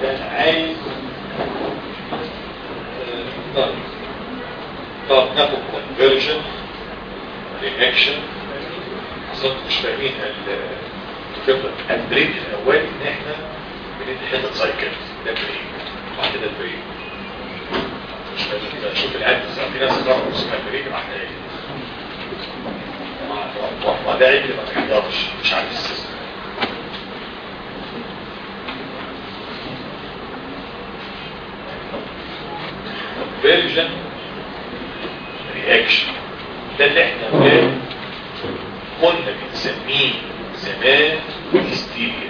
ده انا عايز آه، طب ناخد conversion reaction اصلا مش فاهمين الفكره البريك الاولي ان احنا بندي حته سايكل ده بريك بعد كده البريك مش فاهمين شوف العد في ناس قرروا اسمها بريك راح ايه وده عيب اللي ما تحضرش مش عارف السيستم conversion reaction ده اللي احنا قلنا كنا بنسميه زمان هستيريا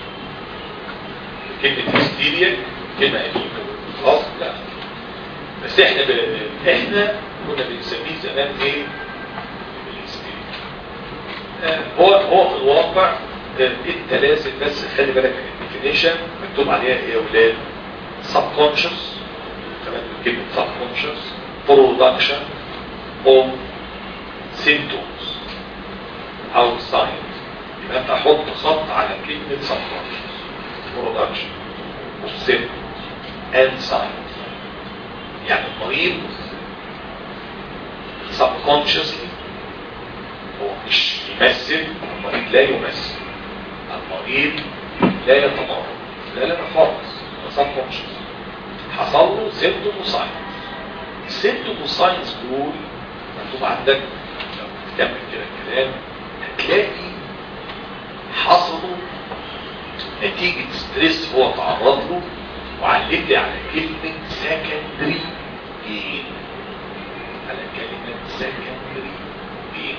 كلمة هستيريا كلمة قديمة خلاص لا بس احنا ب... احنا كنا بنسميه زمان ايه الهستيريا آه، هو هو في الواقع آه، انت لازم بس خلي بالك من الديفينيشن مكتوب عليها ايه يا اولاد subconscious كمان كلمة subconscious production of symptoms او signs يبقى انت حط خط على كلمة subconscious production of symptoms and signs يعني المريض subconsciously هو مش يمثل المريض لا يمثل المريض لا يتمرد لا لا خالص subconscious حصل له سيمتوم وساينس السيمتوم وساينس دول مكتوب عندك لو تكمل كده الكلام هتلاقي حصلوا نتيجة ستريس هو تعرض له وعلمت على كلمة سكندري جين على كلمة سكندري جين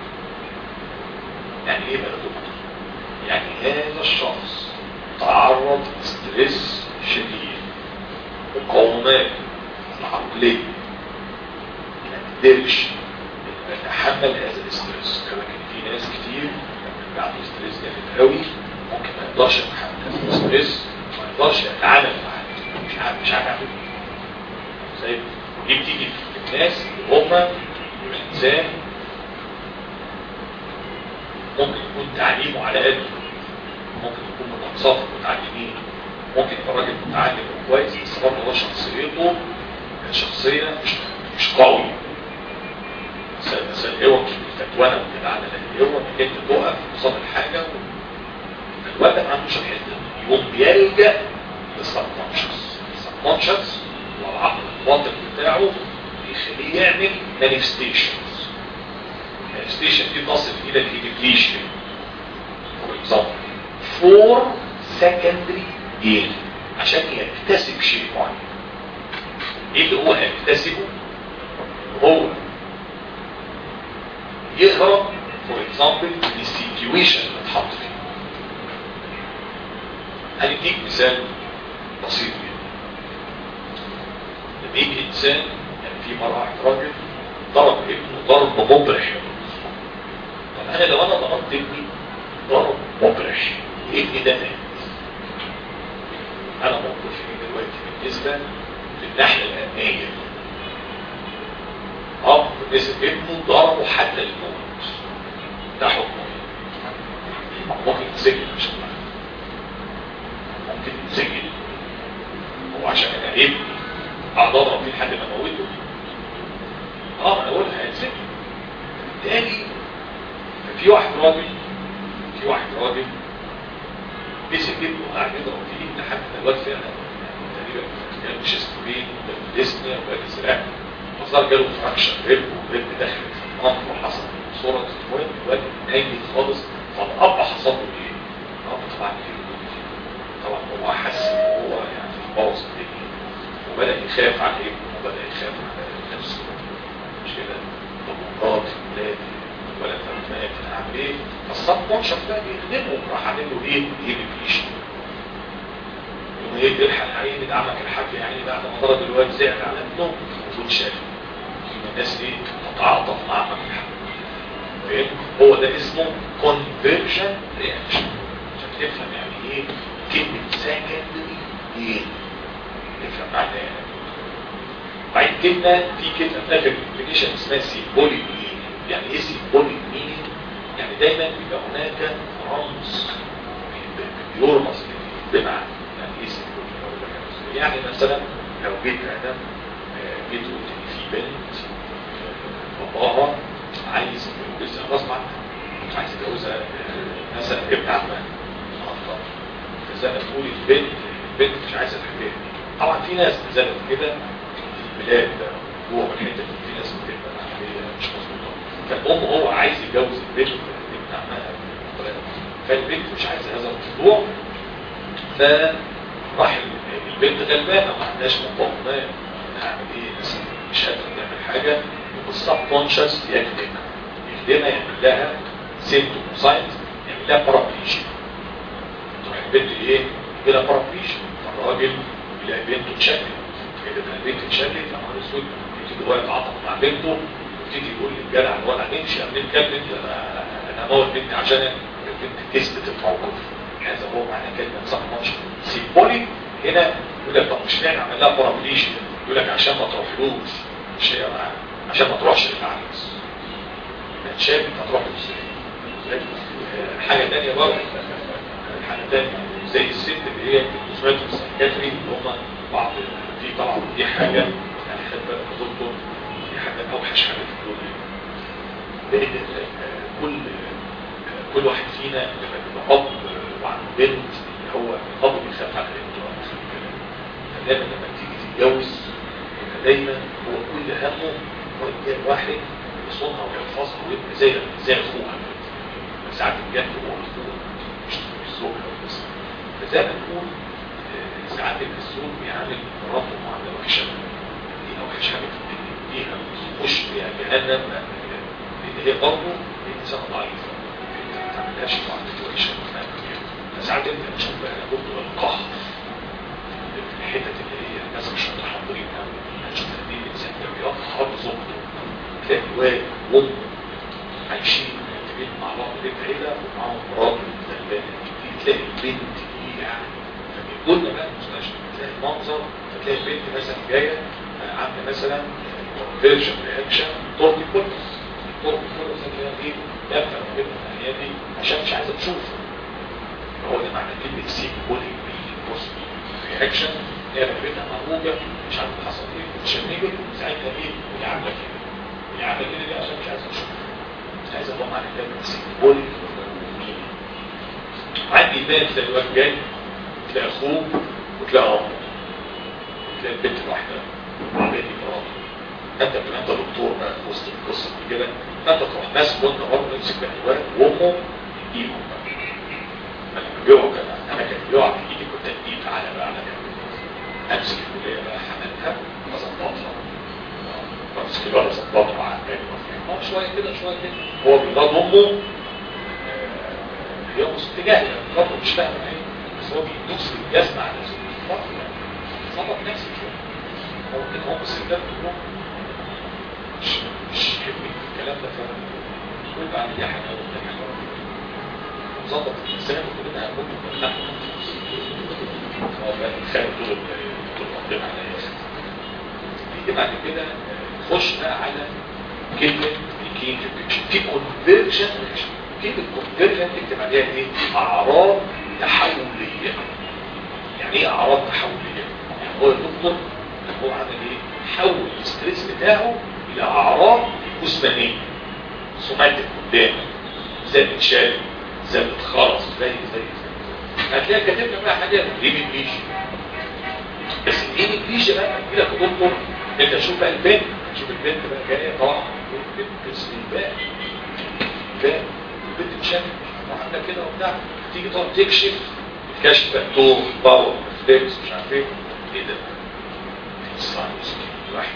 يعني ايه بقى يا دكتور؟ يعني هذا الشخص تعرض لستريس شديد مقاومات عقلية ما قدرش يتحمل هذا الاسترس كما كان في ناس كتير لما بعد الاسترس جامد قوي ممكن ما يقدرش يتحمل هذا الاسترس ما يقدرش يتعامل معاه مش عارف مش عارف يعمل إيه. زي دي بتيجي في الناس اللي هم الانسان ممكن يكون تعليمه على قده ممكن يكون متوسط متعلمين ممكن يبقى راجل متعلم وكويس بس برضه هو شخصيته شخصية مش مش قوي مثلا هو مش بالفتوانة وكده على ده هو انك انت تقف قصاد الحاجة الواد ما عندوش الحته يقوم بيلجأ للسبكونشس السبكونشس والعقل الباطن بتاعه بيخليه يعمل مانيفستيشنز مانيفستيشن دي تصل الى الهيديكليشن فور اكزامبل فور سكندري جين عشان يكتسب شيء معين ايه اللي هو هيكتسبه هو يهرب فور اكزامبل من السيتويشن اللي اتحط فيه هنديك مثال بسيط جدا لما يجي انسان يعني في مره واحد راجل ضرب ابنه ضرب مبرح طب انا لو انا ضربت ابني ضرب مبرح ابني ده مات انا موقفي دلوقتي بالنسبه للناحيه الامنيه اب مسك ابنه ضربه حتى الموت ده حكمه ممكن يتسجن مش ممكن يتسجن هو عشان انا ابني اقعد اضرب فيه لحد ما اموته اه انا اقول هيتسجن بالتالي في واحد راجل في واحد راجل مسك ابنه وقاعد يضرب فيه لحد ما الواد فعلا تقريبا كان مش اسمين ديسنيا وبقى ازرق فصار جاله فراكشن ريب وريب دخل في القمر وحصل صورة المهم الواد نايم خالص فالاب حصل له ايه؟ الاب طبعا طبعا هو حس ان هو يعني بوظ الدنيا وبدا يخاف على ابنه وبدا يخاف على نفسه مش كده طب مراتي ولادي ولا فهمت اعمل ايه فالصب منشط ده بيخدمه راح عامل له ايه؟ ايه بيفيش يقوم ايه تلحق عليه بدعمك الحاج يعني بعد ما ضرب الواد زعل على ابنه وكنت شايف الناس ايه تتعاطف مع عمك الحاج فاهم؟ هو ده اسمه conversion reaction عشان تفهم يعني ايه كلمة secondary ايه تفهم معنى يعني بعد كلمة في كلمة في اخر الابليكيشن اسمها سيمبوليك meaning يعني ايه سيمبوليك meaning يعني دايما بيبقى هناك رمز بيرمز بمعنى يعني ايه سيمبوليك يعني مثلا لو جيت انا آه، جيت قلت لي في بنت آه، باباها عايز يتجوزها غصب عنها عايز يتجوزها آه، مثلا ابن عمها أخطأ. فزي ما تقول البنت البنت مش عايزه الحكايه دي. طبعا في ناس نزلت كده في البلاد جوه الحته دي في ناس بتبقى العمليه مش مظبوطه فالام هو عايز يتجوز البنت ابن عمها فالبنت مش عايزه هذا الموضوع فراح البنت غلبانه ما عندهاش مقاومات هعمل ايه مثلا مش قادره تعمل حاجه والسب كونشس يخدمها يخدمها يعمل لها سيمتوم ساينز يعمل لها بارابليجيا تروح البنت ايه؟ يجي لها بارابليجيا الراجل يلاقي بنته اتشلت كده ده البنت اتشلت يا نهار اسود يبتدي هو يتعاطف مع بنته يبتدي يقول للجدع الولع نمشي يا ابني كلب انت انا انا هموت بنتي عشان البنت تثبت الموقف هذا هو معنى كلمه صح ماتش سيمبولي هنا يقول لك طب مش معنى عمل لها بارابليجيا يقول لك عشان ما تروحلوش مش هي عشان ما تروحش للعريس ما تشاف انت هتروح ازاي حاجه ثانيه برضه حاجه ثانيه زي الست اللي هي الدكتورات السايكاتري اللي هم بعض دي طبعا دي حاجه يعني خد بالك يا دكتور دي حاجه اوحش حاجه في الدنيا لان آه، كل آه، كل واحد فينا لما بيبقى اب وعنده بنت هو الاب بيخاف على بنته أو في الكلام. فدايما لما تيجي تتجوز يبقى دايما هو كل همه هو يجيب واحد يصونها ويحفظها ويبقى زي زي اخوها ساعات الجد هو اخوها مش مش زوجها بس فزي ما تقول آه، ساعات الزوج بيعامل مراته معامله وحشه دي اوحش حاجه في الدنيا دي تخش فيها جهنم لان هي برضه انسان ضعيفه ما تعملهاش معامله وحشه فساعات انت تشوف بقى برضه القهر في الحتت اللي هي الناس مش متحضرين قوي هتشوف قد ايه الانسان ده بيقهر زوجته تلاقي الواد وامه عايشين مرتبين مع بعض بيت عيله ومعاهم مراته غلبانه تلاقي البنت دي يعني فبيقولنا بقى المستشفى تلاقي المنظر فتلاقي البنت مثلا جايه آه، عامله مثلا فيرجن رياكشن تورتي كويس تورتي كويس اللي هي ايه دافع كده الناحيه دي عشان مش عايزه تشوفه هو ده معنى كلمه سيك بولينج بوست رياكشن هي ركبتها مرغوبه مش عارف حصل ايه تشنجت ساعتها ايه هي عامله كده هي عامله كده دي عشان مش عايزه تشوفه مش عايزه تقوم على كلمه سيك بولينج عندي بنت تلاقي الواد جاي تلاقي اخوه وتلاقي امه تلاقي البنت لوحدها عمال دي مراته انت بتبقى انت دكتور بقى في وسط القصه دي كده فانت تروح ماسك وانت برضه تمسك الواد وامه ايدهم بقى لما بيقعوا كده انا كان بيقع في ايدي كنت اديه تعالى بقى على جنب امسك الكليه بقى حملتها واظبطها بمسك الواد اظبطه على الجنب اه شويه كده شويه كده هو بيضاد امه هي مستجاهة برضه مش فاهمة ايه بس هو بيدوس الجزمة على نفسه ظبط نفسه شوية هو كده هم الستات كلهم مش مش يهمني في الكلام ده فاهم كل بعد دي حاجة أو تاني حاجة ظبط الإنسان وكلنا ممكن نحن هو بقى خارج طول طول مقدمة على إيه نيجي بعد كده نخش بقى على كلمة الكين في كونفيرجن كلمة كونفيرجن تكتب عليها ايه؟ أعراض تحولية يعني ايه أعراض تحولية؟ يعني هو الدكتور هو عمل ايه؟ حول الاستريس بتاعه إلى أعراض جسمانية سوماتيك قدامك زي بتشال زي بتخرص زي زي زي هتلاقي كاتب لك بقى حاجات ليه بتمشي بس ايه بتمشي بقى تجي لك يا دكتور انت تشوف بقى البنت تشوف البنت بقى جايه طبعا البنت بتسلم بقى بقى البنت تشاف وعامله كده وبتاع تيجي تقعد تكشف الكشف بقى توم باور فليكس مش عارف ايه ايه ده ساينس واحد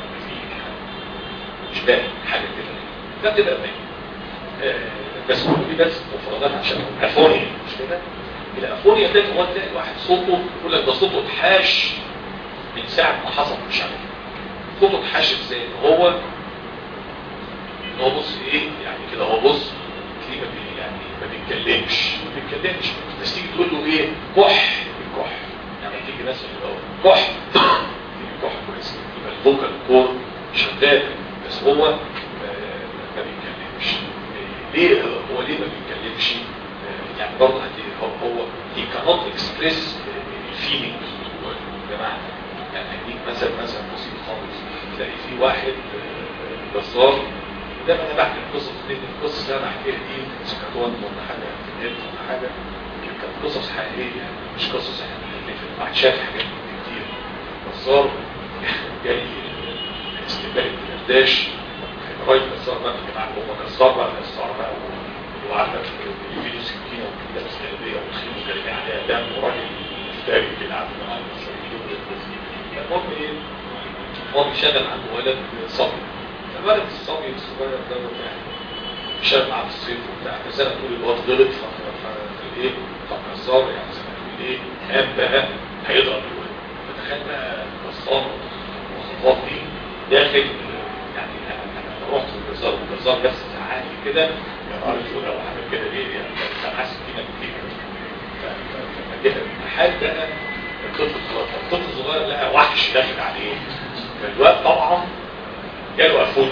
مش باين حاجه كده ده بتبقى باين آه، بس كل دي بس مفردات عشان افونيا مش كده الافونيا ده هو تلاقي واحد صوته يقول لك ده صوته اتحاش من ساعه ما حصل مش عارف صوته اتحاش ازاي هو ان هو بص ايه يعني كده هو بص تلاقيه ما بي- يعني ما بيتكلمش ما بيتكلمش بس تيجي تقول له ايه كح الكح يعني تيجي مثلا يقول كح تيجي كح كويس يبقى الفوكال كور شغال بس هو آه، ما بيتكلمش آه، ليه هو ليه ما بيتكلمش آه، يعني برضه هتلاقي هو هو he cannot express feelings يا جماعه يعني هديك مثلا مثلا بسيط خالص تلاقي في واحد آه، جزار ده ما انا بحكي القصص دي القصص اللي انا بحكيها دي سكاتون ولا حاجه في النت ولا حاجه كانت قصص حقيقيه يعني مش قصص يعني واحد شاف حاجات كتير جزار جاي استقبال الدرداش راجل جزار بقى يا جماعه هو جزار بقى جزار بقى وعندك فيديو سكينه وكده اسكندريه وتخيل وكلمه عليها دم وراجل مفتري كده عبد المعين المهم ايه هو بيشتغل عند ولد صبي فالولد الصبي الصغير ده يعني شغال معاه في الصيف وبتاع فزي ما تقول الواد غلط فالايه فالجزار يعني زي ما تقول ايه قام بقى هيضرب الولد فتخيل بقى الجزار والخطوات دي داخل يعني انا رحت للجزار والجزار بس زعقلي كده يا نهار اسود او حاجه كده ليه يعني كان حاسس بينا كتير فجاء الحال بقى الطفل الصغير الطفل الصغير لقى وحش داخل عليه فالواد طبعا جاله قفول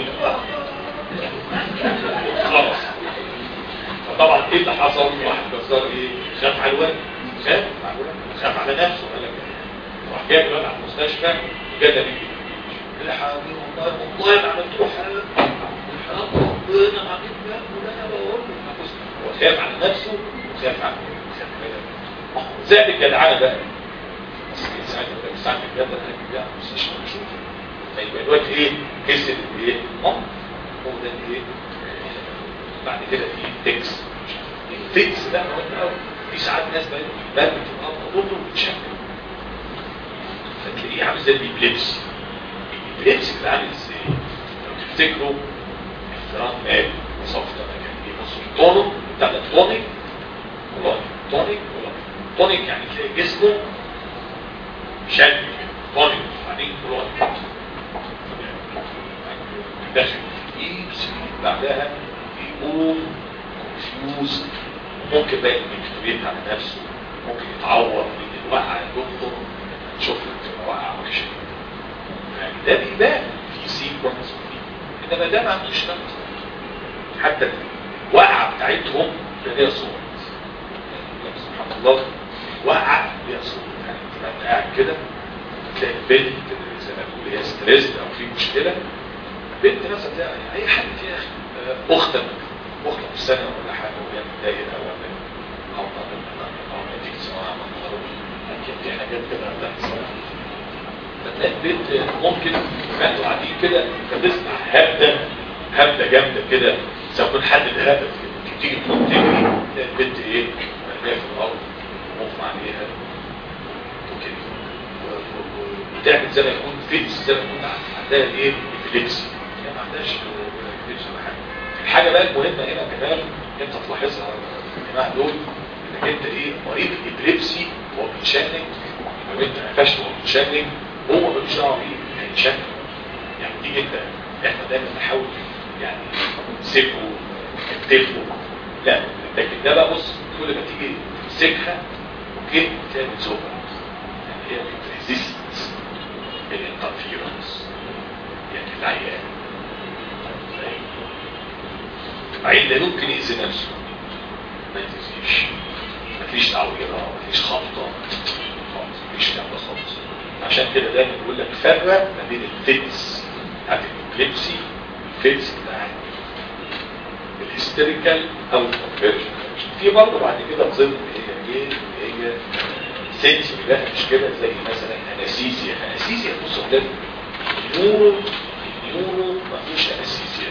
خلاص فطبعا ايه اللي حصل واحد جزار ايه خاف على الواد خاف على الواد خاف على نفسه قال لك راح جايب الواد على المستشفى وجانا بيه يا حبيبي والله والله ما عملت له حاجه حرام ربنا عملت له ولا انا بقول له هو خاف على نفسه وخاف على زائد الجدعانه بقى ساعات ساعات الجدع انا بيبيع مستشفى اشوف فيبقى الوقت ايه كسر ايه اه هو ده ايه بعد كده في تكس التكس ده مهم قوي في ساعات ناس بقى بقى بتبقى ضده بتشكل فتلاقيه عامل زي البيبليبسي البيبليبسي بيبقى عامل ازاي لو تفتكروا احترام مال وصفت انا كان ايه بصوا التونو بتاع التونيك والله تونيك ولا تونيك يعني تلاقي جسمه شد تونيك بعدين كلها داخل يمسك بعدها يقوم كونفيوز ممكن بقى يكتبين على نفسه ممكن يتعور من الوقع الدكتور شوف تبقى وقع وحشه يعني ده بيبان في سيكونس انما ده ما عندوش نفس حتى الوقعه بتاعتهم ليها صور سبحان الله وقع ليها صور يعني انت قاعد كده تلاقي البنت زي ما تقول هي ستريس او في مشكله بنت مثلا تلاقي اي حد يا اخي اختك اختك في سنه ولا حاجه وهي متضايقه ولا او او نتيجه ثانويه عامه ممكن في حاجات كده بتحصل فتلاقي البنت ممكن انتوا قاعدين كده فتسمع هبده هبده جامده كده زي ما يكون حد اتهبد كده تيجي تقوم تجري تلاقي البنت ايه مرميه في الارض مغمى عليها وكده وتعمل زي ما يكون فيتس زي ما يكون عندها ايه ابيليبسي هي ما عندهاش ابيليبسي ولا حاجه الحاجه بقى المهمه هنا كمان انت تلاحظها الجماعه دول انك انت ايه مريض الابيليبسي هو بيتشنج لو انت قفشت وهو بيتشنج هو ملوش دعوه بيه هيتشنج يعني تيجي انت احنا دايما نحاول يعني نسيبه نكتبه لا لكن ده بقى بص كل ما تيجي تمسكها وكده تلاقي بتزوق يعني هي بتريزيست الانترفيرنس يعني العيان العيان ده ممكن يأذي نفسه ما يتأذيش مفيش تعويرة مفيش خبطة خالص مفيش كلام ده خالص عشان كده دايما بيقول لك فرق ما بين الفيتس بتاعت الابليبسي والفيتس بتاعت الهستيريكال او الكونفيرجن في برضه بعد كده ظل هي ايه هي سنس بقى مش كده زي مثلا انستيزيا انستيزيا بص ده نيورو نيورو ما فيش انستيزيا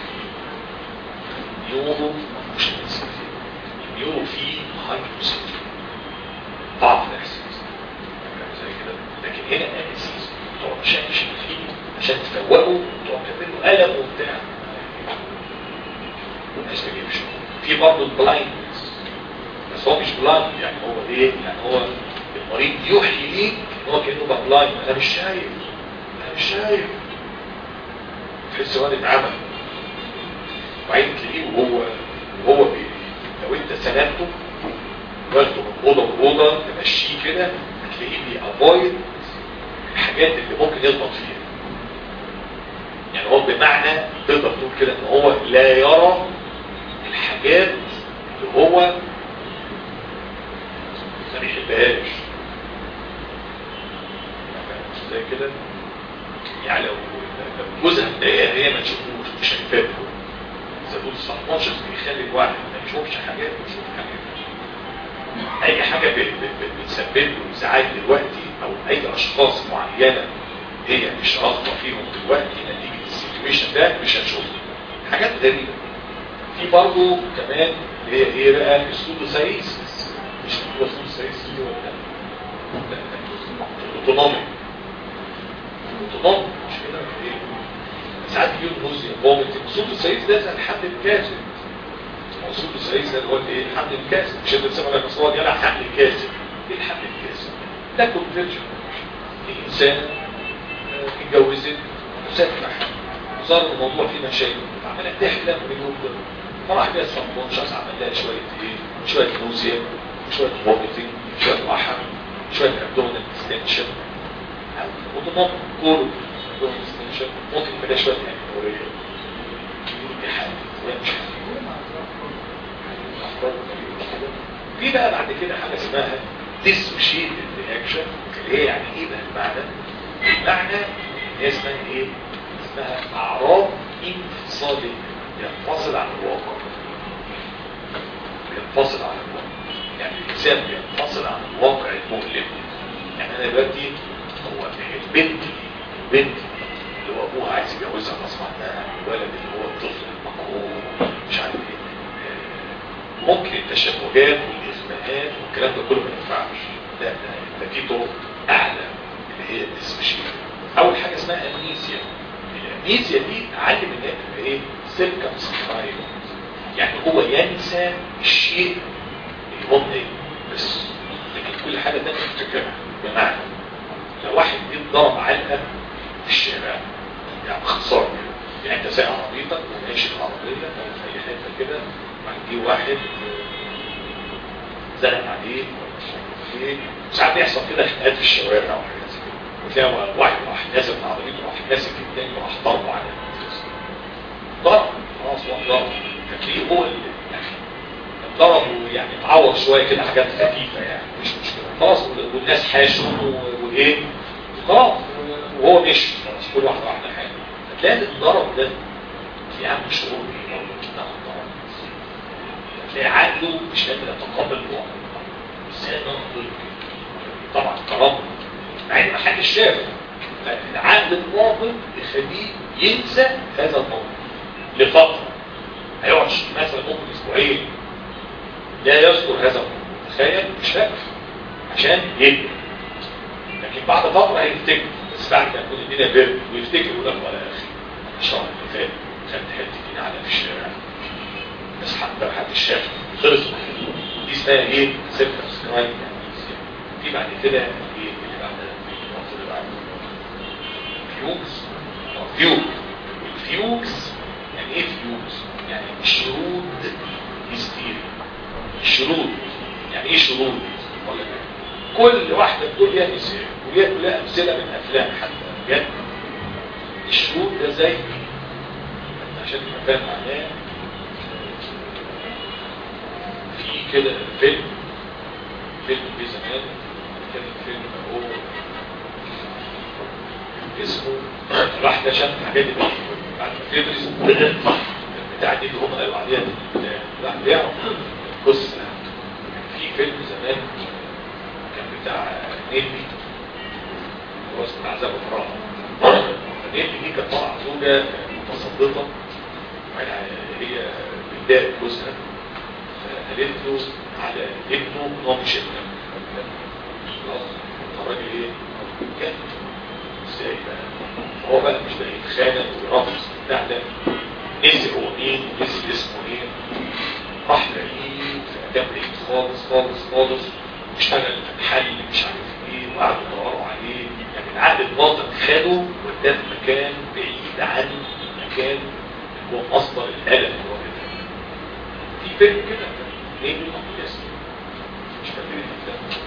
نيورو ما فيش انستيزيا النيورو فيه هايبوسيتي ضعف الاحساس زي كده لكن هنا انستيزيا تقعد عشان فيه عشان تفوقه تقعد تعمل له قلم وبتاع والناس ما تجيبش في برضه البلايند بس هو مش بلايند يعني هو ايه يعني هو المريض يوحي ليك ان هو كانه بلايند انا مش شايف انا مش شايف تحس هو اتعمل وبعدين تلاقيه وهو وهو بي لو انت سندته واخده من اوضه لاوضه تمشيه كده هتلاقيه بيأفايد الحاجات اللي ممكن يغلط فيها يعني هو بمعنى تقدر تقول كده ان هو لا يرى الحاجات اللي هو ما بيحبهاش حاجه ب- ب- ب- بتسبب له ازعاج دلوقتي او اي اشخاص معينه هي مش راغبه فيهم دلوقتي نتيجه السيتويشن ده مش هنشوفها حاجات غريبه في برضه كمان اللي هي ايه بقى السودوسايسيس مش هو السودوسايسيس دي ولا لا؟ لا لا الاوتونومي الاوتونومي مش كده ولا ايه ساعات يجيب نوزيا فوميتنج السودوسايسيس ده زي الحمل الكاذب موصول السعيد ده اللي هو ايه الحمل الكاذب مش انت تسمع لك اصلا يلا حمل كاذب ايه الحمل الكاذب ده كونفيرجن الانسان آه، اتجوزت وسافح وصار الموضوع فيه مشاكل عماله تحلم باليوم ده فراح بيها سبكونشس عمل لها شويه ايه شويه نوزيا شويه فوميتنج شويه وحم شويه ابدومينال ديستنشن وضمان كولو ابدومينال ديستنشن ممكن يبقى شويه انوريه دي حاجه وهي مش حاجه في بقى بعد كده حاجة اسمها dissociated reaction اللي هي يعني ايه بقى المعنى المعنى هي اسمها ايه اسمها اعراض انفصالية ينفصل عن الواقع بينفصل عن الواقع يعني الانسان بينفصل عن الواقع المؤلم يعني انا دلوقتي هو البنت دي البنت دي اللي هو ابوها عايز يجوزها غصب عنها الولد اللي هو الطفل المكروه مش عارف ايه ممكن التشابهات والإزماءات والكلام ده كله ما ينفعش لا لا ده في طرق أعلى اللي هي الديسوشيشن أول حاجة اسمها أمنيسيا الأمنيسيا دي علم إن هي تبقى إيه سيركمسكرايب يعني هو ينسى الشيء اللي هو مضايقه بس لكن كل حاجة تانية يفتكرها بمعنى لو واحد جه ضرب علقة في الشارع يعني باختصار كده يعني انت سايق عربيتك وماشي العربية او في اي حته كده وبعدين واحد زنق عليه ايه ساعات بيحصل كده خناقات في الشوارع وحاجات زي كده وتلاقي واحد راح نازل من عربيته راح ماسك التاني وراح ضربه على الناس ضرب خلاص هو ضرب فتلاقيه هو اللي يعني ضرب ويعني اتعور شويه كده حاجات خفيفه يعني مش مشكله خلاص والناس حاشوا وايه خلاص وهو مشي خلاص كل واحد راح لحاله هتلاقي الضرب ده في عم شعور ايه برضه انه ضرب هتلاقي عقله مش قادر يتقبل الواقع ازاي انا اقول طبعا كرامه مع ان ما حدش شافه العقل الناضج يخليه ينسى هذا الموضوع لفتره هيقعد مثلا ممكن اسبوعين لا يذكر هذا الموضوع تخيل مش فاكر عشان يهدى لكن بعد فتره هيفتكر بس بعد ما يكون الدنيا برد ويفتكر يقول لك ولا يا اخي الشهر اللي فات خدت حته دين على في الشارع بس حتى محدش شاف خلص دي اسمها ايه؟ سيركم سكرايب في بعد كده ايه اللي بعدها العنصر اللي بعده فيوكس فيوك الفيوكس يعني ايه فيوكس؟ يعني شرود هستيري الشرود يعني ايه شرود؟ ولا كل واحدة بتقول ليها مثال وليها كلها امثلة من افلام حتى بجد الشرود ده زي عشان تبقى فاهم معناه في كده فيلم فيلم في زمان كان فيلم هو اسمه راح ده شاف الحاجات دي بعد ما تدرس بتاع دي اللي هم قالوا عليها لا بيعرف القصه كان في فيلم زمان كان بتاع نيلي هو اسمه عذاب الفراغ نيلي دي كانت طالعه زوجه متصدقه هي بداية جوزها فقالت له على ابنه ان هو مش ابنه خلاص الراجل ايه كان ازاي بقى هو بقى مش بقى يتخانق ويرفض بتاع ده نسي هو مين نسي اسمه ايه راح لاقيه في مكان بعيد خالص خالص خالص اشتغل في محل مش عارف ايه وقعدوا يدوروا عليه يعني العقل الباطن خده وداه في مكان بعيد عن المكان هو مصدر الألم اللي هو كده في فيلم كده ليه من أقياس مش فاكر الفيلم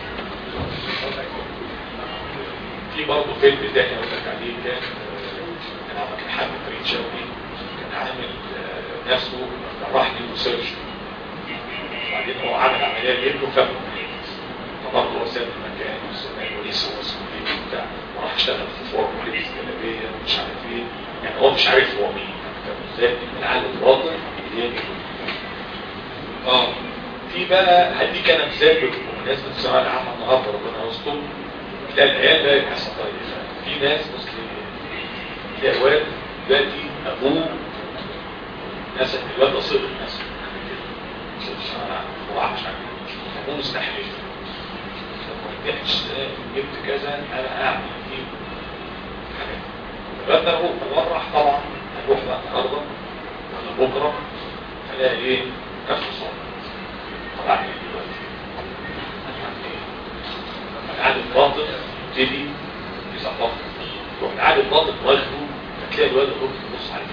في برضه فيلم تاني أقول لك عليه كان كان عمل الحاج فريد شوقي كان عامل نفسه راح لي سيرش وبعدين هو عمل عملية لابنه فم فبرضه هو ساب المكان والسماء وليس هو اسمه ايه وبتاع وراح اشتغل في فورم ولبس جلابيه ومش عارف ايه يعني هو مش عارف هو مين ازاي العقل الباطن اللي هي اه في بقى هديك انا مثال الناس في الثانويه العامه النهارده ربنا يستر تلاقي العيال بقى يحصل طيب في ناس مسلمين تلاقي واد دلوقتي ابوه مثلا الواد ده صغر مثلا صغر الثانويه العامه هو مش عارف ابوه مستحيل لو ما نجحتش جبت كذا انا اعمل فيه حاجات الواد ده هو مرح طبعا هنروح بقى النهارده ولا بكره هلاقي ايه نفسه صار طبعا ايه دلوقتي العادة الباطن يبتدي يظبط تروح العادة الباطن واخده فتلاقي الواد يقول تبص عليه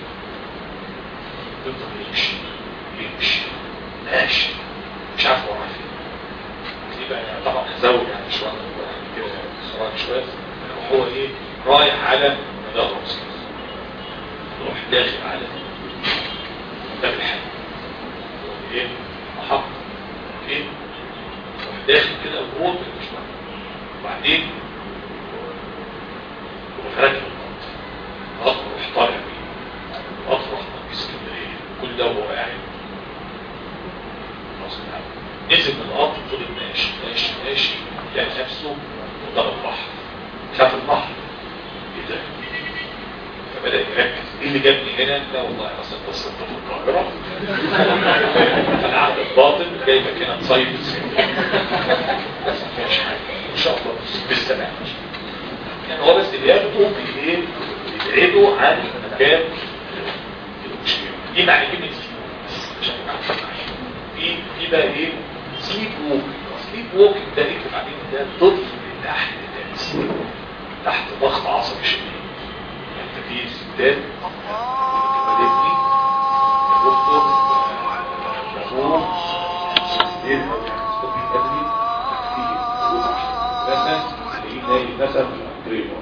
يفضل يمشي يمشي ماشي مش عارف هو رايح فين يبقى طبعا هزود يعني شويه كده خراج شويه هو ايه رايح على مدار راسه يروح داخل على باب الحي ايه محط ايه يروح داخل كده وهو مش وبعدين يروح راكب القطر القطر يروح طالع بيه القطر راح في اسكندريه كل ده وهو قاعد خلاص نزل من القطر فضل ماشي ماشي ماشي لقى نفسه قدام البحر شاف البحر ايه ده فبدأ يركز ايه اللي جابني هنا لا والله اصلا قصة في القاهرة فانا قاعد الباطن جايبك هنا تصيف بس ما فيش حاجة ان شاء الله بالسلامة يعني هو بس بياخده بايه يبعده عن مكان المشكلة دي معنى كلمة عشان في في بقى ايه سليب ووك سليب ووك ده اكتب عليه ده طفل تحت تأثير تحت ضغط عصبي شديد انت في ستات تبقى دكتور مفهوم ستين او يعني صوتي بدري مثلا تلاقيه نايم مثلا في الانتريه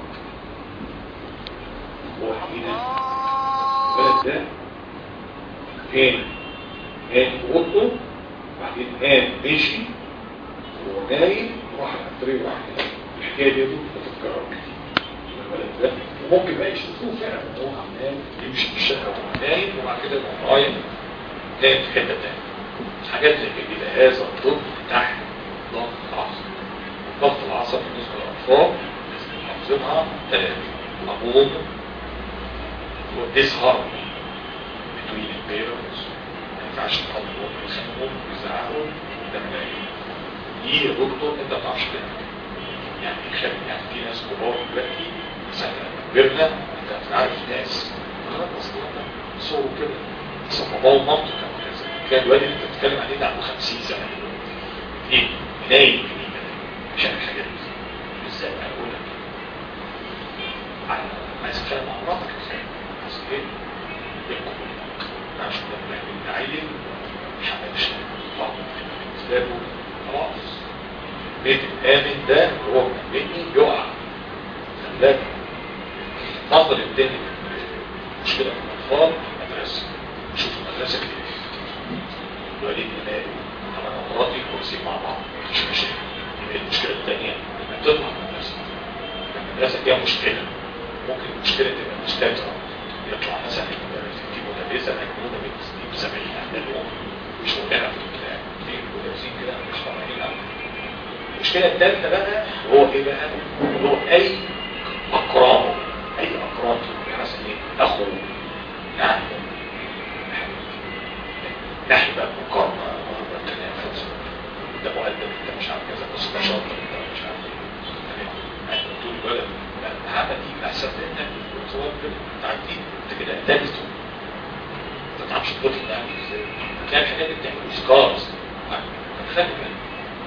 هو حقيقة الولد ده كان نايم في اوضته وبعدين قام مشي وهو نايم راح الانتريه وراح الحكايه دي بتتكرر كتير الولد ده وممكن بقى يشوفوه فعلا ان هو عمال يمشي في الشارع وهو نايم وبعد كده يقوم رايح نايم في حته ثانيه حاجات زي كده يبقى هذا الطب تحت ضغط العصب ضغط العصب بالنسبه للاطفال حافظينها ثلاثه مقوم والديسهارموني بتوين البيرنتس ما ينفعش تحطهم يخانقهم ويزعقوا ده ملايين دي يا دكتور انت ما بتعرفش تعمل يعني خلي يعني في ناس كبار دلوقتي ساعة لما كبرنا انت عارف ناس خلاص صوروا كده بس بابا ومامته كانوا كذا كان الواد اللي انت بتتكلم عليه ده عنده 50 سنه ايه نايم في ايه عشان الحاجات دي ازاي انا اقول لك عايز اتكلم مع مراتك بس ايه يحكم عشان لما يكون عيل حملش بعض بالنسبه له خلاص البيت الآمن ده هو مني يقع خلاك نظر الدنيا مشكلة في الأطفال مدرسة شوف المدرسة كده وليد ملاقي أنا مراتي كويسين مع بعض مش مشكلة يبقى المشكلة الثانية لما تطلع من المدرسة المدرسة فيها مشكلة ممكن المشكلة تبقى مستمرة يطلع مثلا المدرسة في مدرسة مجنونة بتسليم 70 عندهم مش مقتنع في الكلام في مدرسين كده مش طالعين المشكلة الثالثة بقى هو ايه بقى هو اي اقرانه اي اقرانه يعني مثلا ايه اخوه يعني ناحية بقى مقارنة مرة تنافس ده مؤدب انت مش عارف كذا بس ده شاطر انت مش عارف يعني تقول الولد لا عمل دي احسن لانك صور كده تعدي انت كده قتلته انت ما تعرفش الطفل ده عامل ازاي هتلاقي الحاجات دي بتعمل سكارز خلي بالك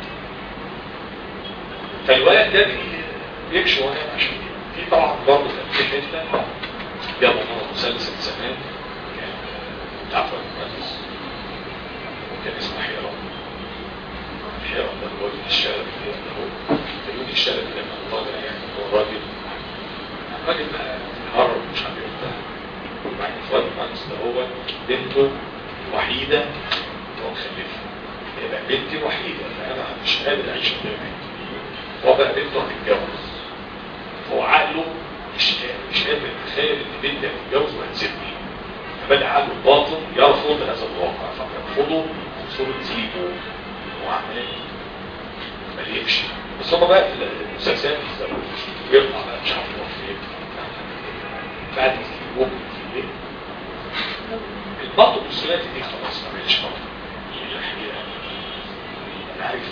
فالولد ده بيمشي وانا عشان في طبعا برضه كان في حته جابوا مرة مسلسل زمان كان جعفر المهندس وكان اسمه حيران حيران ده الراجل الشارع اللي هو بيقول الشارع لما طالع يعني هو راجل الراجل بقى هرب مش عارف ايه وبعدين فؤاد المهندس ده هو بنته الوحيده هو مخلفها يبقى بنتي وحيده فانا مش قادر اعيش من غير بنتي هو بقى بنته هتتجوز هو عقله مش مش قادر يتخيل ان بنتي هتتجوز وهتسيبني فبدا عقله الباطن يرفض هذا الواقع فيرفضه في صوره زيبو وعمال ما يمشي بس هم بقى في المسلسلات بيزودوا ويطلع بقى مش عارف يروح فين بعد يوم في البطل الثلاثي دي خلاص ما بقتش بطل هي الحقيقه انا عارف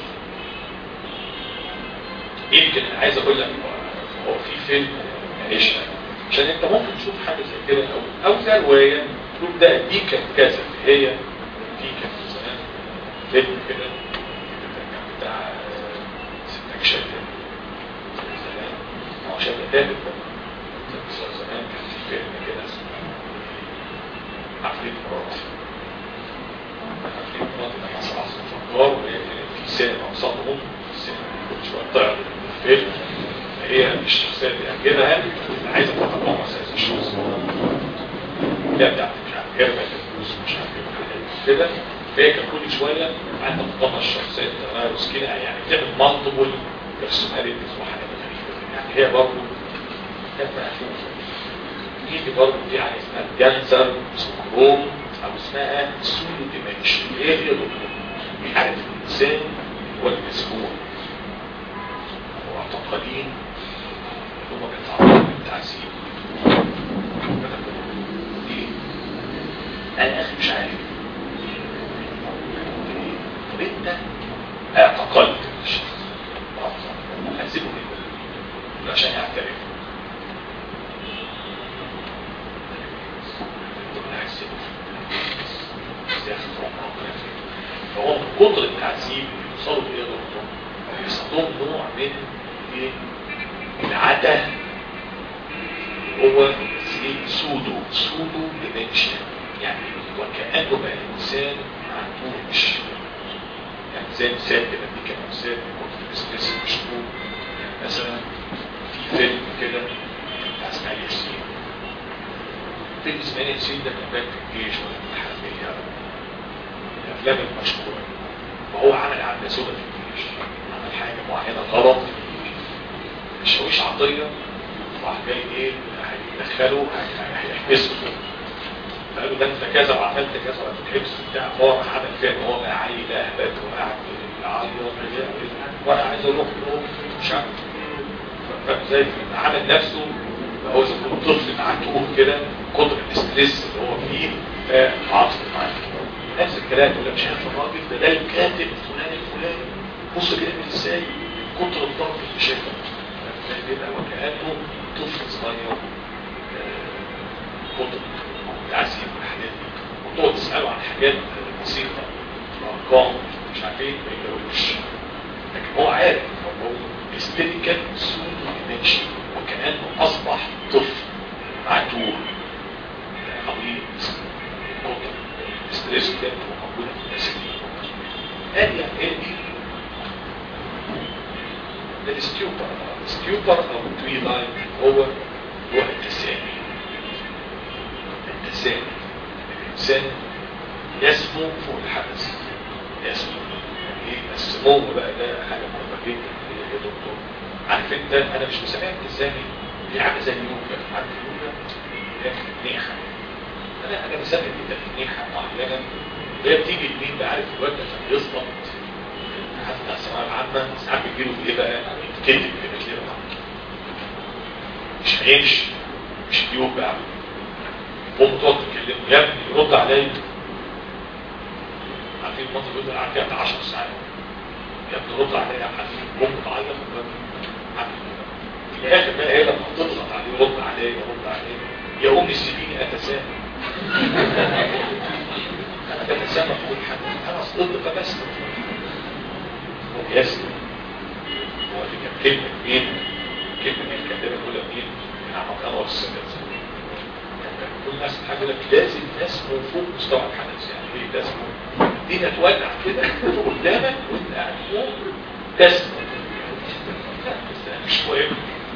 يمكن انا عايز اقول لك هو في فيلم معلش عشان انت ممكن تشوف حاجه زي كده او او زي روايه تقول ده دي كانت كذا هي دي كانت زمان فيلم كده كان بتاع ستك شادي زمان هو شادي تابت زمان كان في فيلم كده اسمه عفريت مراتي عفريت مراتي ده حصل عصر فقار وهي كانت في سينما وصدهم في السينما كنت شوية طلع الفيلم هي مش شخصية دي كده يعني عايزة تتطلع أساس الشخص لا بتاعت مش عارف جربة الفلوس مش عارف ايه كده فهي كان كل شوية عندها تطلع الشخصية تغير كده يعني بتعمل مالتيبل بيرسوناليتيز وحاجات غريبة يعني هي برضه كانت مقفولة يجي برضه في حاجه اسمها كانسر سكروم او اسمها سولو ديمنشن ايه هي دكتور في حاله الانسان هو المسؤول معتقدين هم بيتعرضوا للتعذيب ايه انا اخي مش عارف طب انت اعتقلت الشخص هتسيبه ليه عشان يعترف فهو من كتر التعذيب يوصلوا الى دكتور يحصلهم نوع من ايه العته هو سودو سودو ديمنشن يعني وكانه بقى انسان ما عندوش يعني زي مثال كده دي كان مثال كنت في الستريس مشهور يعني مثلا في فيلم كده بتاع اسماعيل ياسين فيلم اسماعيل ياسين ده كان باك في الجيش ولا في الحربيه الافلام المشهوره وهو عمل عمله سوداء في الجيش عمل حاجه معينه غلط الشاويش عطيه راح جاي ايه هيدخله هيحبسه فقالوا ده انت كذا وعملت كذا وهتتحبس وبتاع فهو راح عمل فيها ان هو بقى عيل اهبل وقاعد يعيط وانا عايز اروح له مش عارف فزي عمل نفسه هو زي ما طفل معاه توه كده قدر الاستريس اللي هو فيه فعاطف معاه نفس الكلام يقول لك شايف الراجل ده ده الكاتب فلان الفلاني بص بيعمل ازاي كتر الضغط اللي شايفه بيبقى وكانه طفل صغير كتر التعذيب والحاجات دي وتقعد تساله عن حاجات بسيطه ارقام مش عارف ايه ما يجاوبش لكن هو عارف هو هيستيريكال سودو ديمنشن وكانه اصبح طفل معتوه عبيط كتر ستريس كانت موجودة في الناس دي هذه هذه ده الستيوبر الستيوبر او التويلاين هو هو التسامي التسامي الانسان يسمو فوق الحدث يسمو ايه السمو بقى ده حاجه مهمه جدا يا دكتور عارف انت انا مش مسميها التسامي دي حاجه زي اليوجا عارف اليوجا هي تكنيحه انا انا بسمي دي تكنيحه معينه هي بتيجي لمين بقى عارف الواد عشان يظبط حتى الثانويه العامه ساعات بيجيله ايه بقى يتكتب كده كده مش هيمشي مش يوجع قوم تقعد تكلمه يا ابني رد عليا عارفين المنطقه يقول لي قاعد فيها 10 ساعات يا ابني رد عليا يا حبيبي قوم تعيط في الاخر بقى هي لما تضغط عليه رد عليا رد عليا يا امي سيبيني اتسامح انا بتسامح كل حاجه انا اصدق فبس يسلم هو اللي كان كلمه مين كلمه مين كان دايما يقول لك مين من عمق انور السادات كل الناس حاجه لك لازم نسمو فوق مستوى الحدث يعني ايه لازم الدنيا تولع كده قدامك وانت قاعد فوق تسمو مش مهم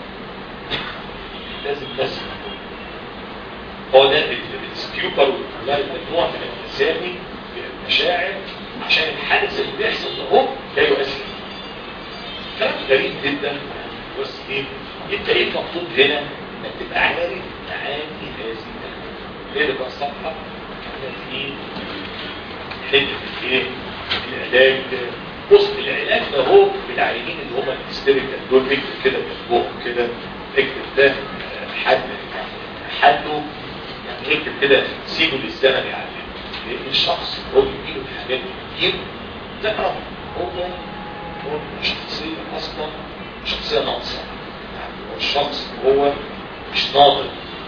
لازم تسمو هو ده الستيوبر واللايت نوع من التسامي بالمشاعر عشان الحدث اللي بيحصل ده هو لا يؤثر كلام غريب جدا بس ايه انت ايه المطلوب هنا انك تبقى عارف معاني هذه ايه اللي بقى الصفحه كان في حته الايه العلاج بص العلاج ده هو بالعينين اللي هم الهستيريكال دول اكتب كده جنبهم كده اكتب ده حد حده يعني اكتب كده سيبه للزمن يعلمه لان الشخص هو بيجيله الحاجات دي كتير تعرف هو هو شخصية اصلا شخصية ناقصة يعني هو الشخص هو مش ناضج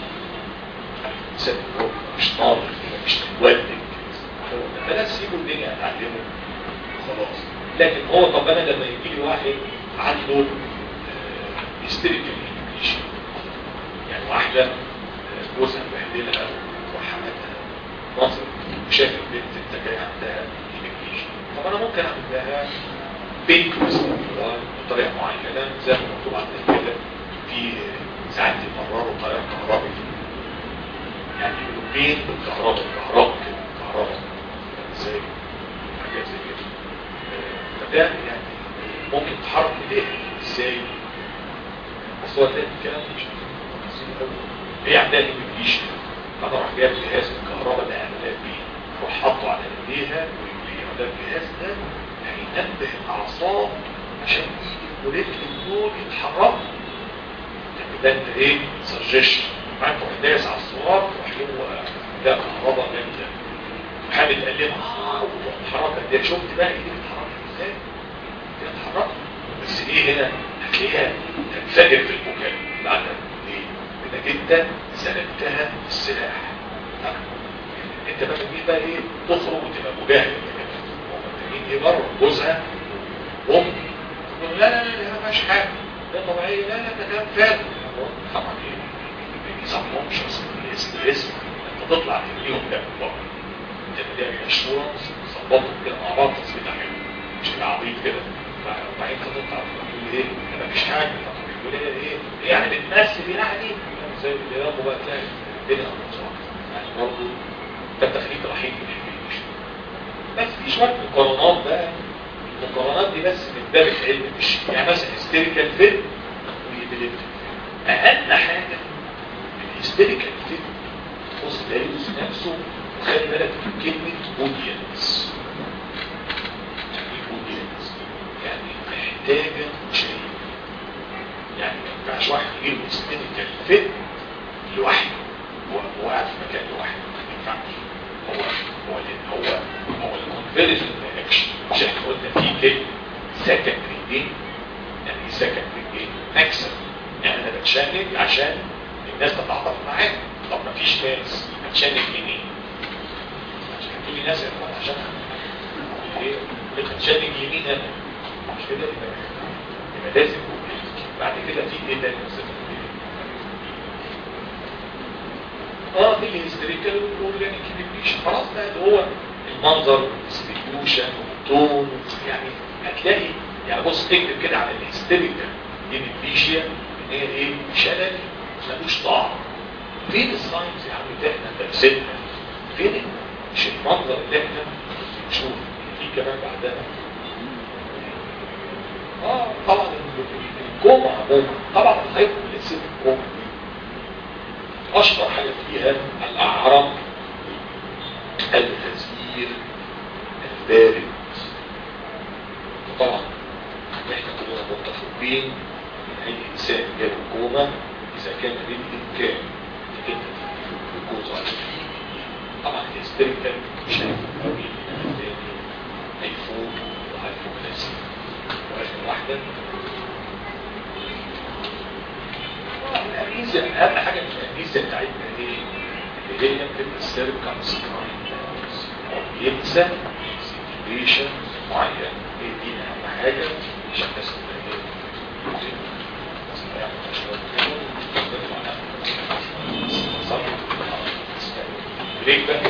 الانسان هو مش ناضج مش متولد فلا سيبه الدنيا هتعلمه خلاص لكن هو طب انا لما يجي لي واحد عنده هيستيريكال انجليش يعني واحده جوزها مبهدلها وحماتها ناصر وشاف البنت انت جاي عندها انجليش طب انا ممكن اعمل لها بينك بطريقه معينه زي ما مكتوب عندنا كده في ساعات يمرروا طريقه كهربائيه يعني يقولوا بين بالكهرباء كهرباء كده كهرباء زي حاجات زي كده فده يعني ممكن تحرك ايديها ازاي بس هو تلاقي الكلام مش هي عندها انجليش فانا راح جايب جهاز الكهرباء ده عملها بيه روح حاطه على ايديها ورجليها وده الجهاز ده هينبه الاعصاب عشان ايد ورجل دول يتحركوا يعني ده انت ايه سجشن معاك تروح دايس على الصواب تروح هو ده كهرباء جامده وحابب تقلبها اه وتحركها دي شفت بقى ايدي بتتحرك ازاي بتتحرك بس ايه هنا هتلاقيها تنفجر في المكان بعد ليه انك انت سلبتها السلاح انت بقى تجي بقى ايه تخرج وتبقى مجاهد هم محتاجين ايه بره جوزها وام تقول لا لا لا لا ما فيهاش حاجه ده طبيعي لا لا ده كلام فارغ طبعا ايه ما يصممش اصلا الاسم انت تطلع تبنيهم ده من بره تبدا اشورنس ظبطهم كده مع بعض تصويت حلو مش كده عبيط كده وبعدين تطلع تقول ايه انا مش حاجه تقول ايه ايه يعني بتمثل يعني زي اللي ربه بقى تلاقي الدنيا مصعبه يعني برضه ده التخليق الوحيد اللي بيحبش بس في شويه مقارنات بقى المقارنات دي بس من باب العلم مش يعني مثلا هيستيريكال فيلم ويبليبتيك اقل حاجه الهيستيريكال فيلم بص داريوس نفسه وخلي بالك من كلمه اودينس يعني اودينس يعني محتاجه شيء يعني ما ينفعش واحد يجيله هيستيريكال فيلم لوحده هو قاعد في مكان لوحده ما ينفعش هو هو هو هو الكونفيرجن رياكشن مش احنا قلنا في كلمه سكندري جين يعني ايه سكندري جين مكسب يعني انا بتشنج عشان الناس تتعاطف معايا طب ما فيش ناس هتشنج يمين عشان تقولي ناس يا عشان ايه بتشنج يمين انا مش كده يبقى يبقى لازم بعد كده في ايه تاني اه في الهيستريكال والاورجانيك ديبريشن خلاص بقى اللي هو المنظر والسبيكيوشن والتون يعني هتلاقي يعني بص اكتب كده على الهيستريكال ديبريشن ان هي ايه شلل ملوش طعم فين الساينس يا عم اللي احنا درسنا فين مش المنظر اللي احنا نشوف في كمان بعدها اه طبعا الكوما عموما طبعا الخيط اللي تصير الكوما اشطر حاجه فيها الاعراب التسيير البارد طبعا احنا كلنا متفقين ان اي انسان جاله كوما اذا كان بالامكان انك انت تديله جلوكوز على طبعا الهستيريكال مش هيكون قوي هيفوق وهيفوكلاسي واخر واحده الأميزة أهم حاجة من الأميزة بتاعتنا ايه؟ اللي هي بتبقى السيركم سكراين ينسى سيتويشن معين ايه دي أهم حاجة عشان الناس تبقى ايه؟ بريك بقى